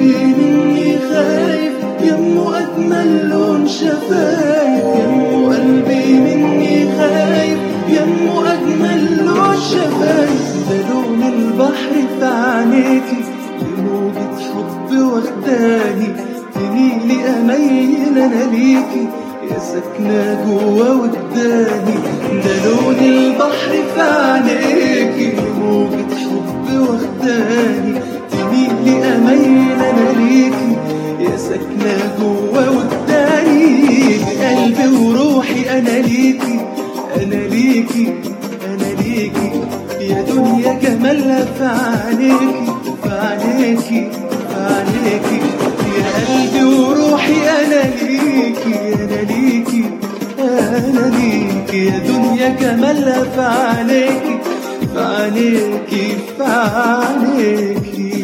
قلبي مني خايف يمه أجمل لون شفايف يمه قلبي مني خايف يمه أجمل لون شفايف ده لون البحر في عينيكي بموجة حب واخداني تميلي أميل أنا ليكي يا ساكنة جوا وداني ده لون البحر في عينيكي بموجة حب واخداني تميلي أميل أنا ليكي يا ساكنة جوا وداني بقلبي وروحي أنا ليكي أنا ليكي أنا ليكي يا دنيا جمالها في عينيكي في عينيكي في عينيكي يا قلبي وروحي أنا ليكي أنا ليكي أنا ليكي يا دنيا جمالها في عينيكي في عينيكي في عينيكي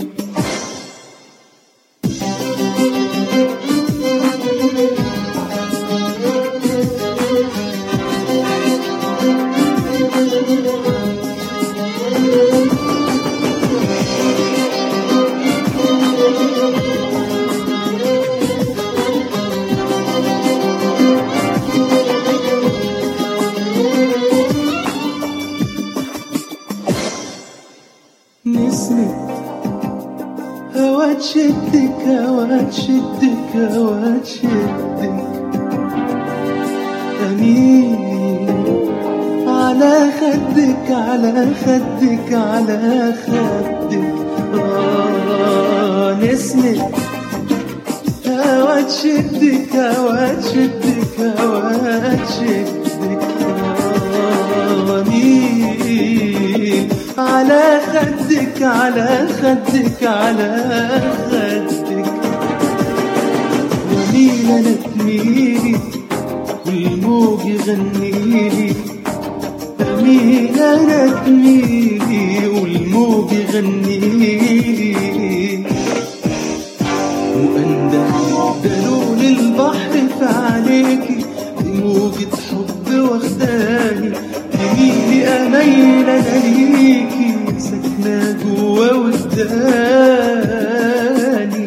نسمة هوا تشدك هوا تشدك هوا تشدك أمين على خدك على خدك على خدك آه نسمة هوا تشدك هوا تشدك هوا تشدك آه مين على خدك على خدك على خدك ومين انا تميلي والموج يغنيلي مين انا تميلي والموج يغنيلي وأندى ده لون البحر في عينيكي بموجة حب واخداني تميلي أميل أنا ليكي ساكنة جوا وداني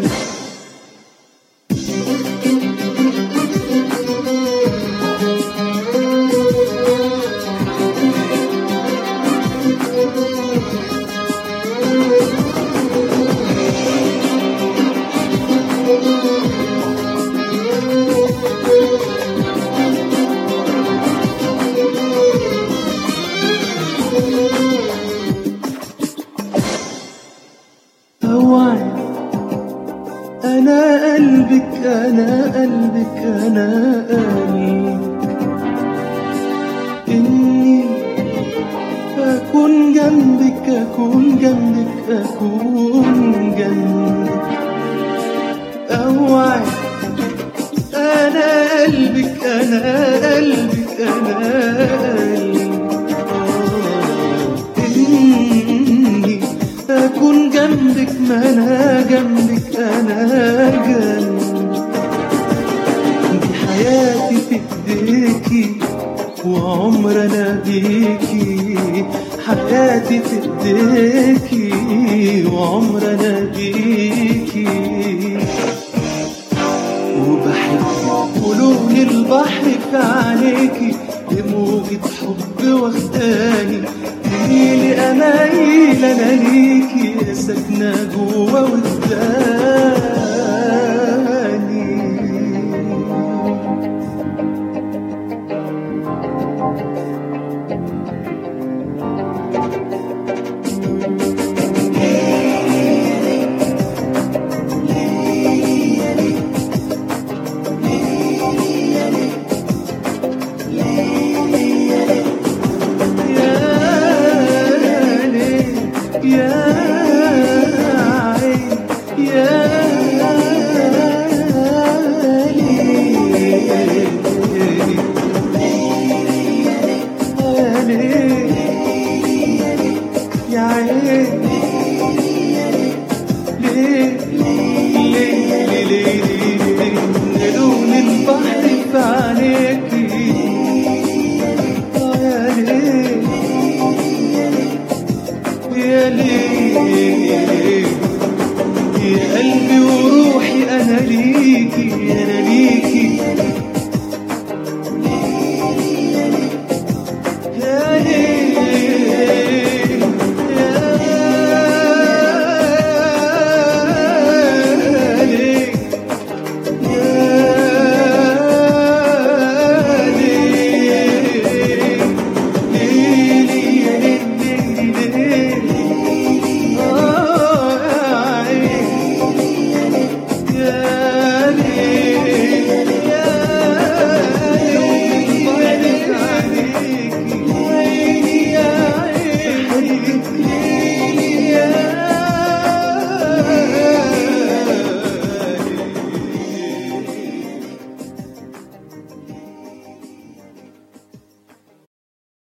اوعي انا قلبك انا قلبك انا قلبك اني اكون جنبك اكون جنبك اكون جنبك اوعي انا قلبك انا قلبك انا قلبك آه، إني أكون جنبك ما أنا جنبك أنا جنبك دي حياتي في إيديكي وعمر أنا بيكي حياتي في إيديكي وعمر أنا بيكي وبحبك ولون البحر في عينيكي بموجة حب واخداني تميلي أمايل أنا ليكي يا سكنة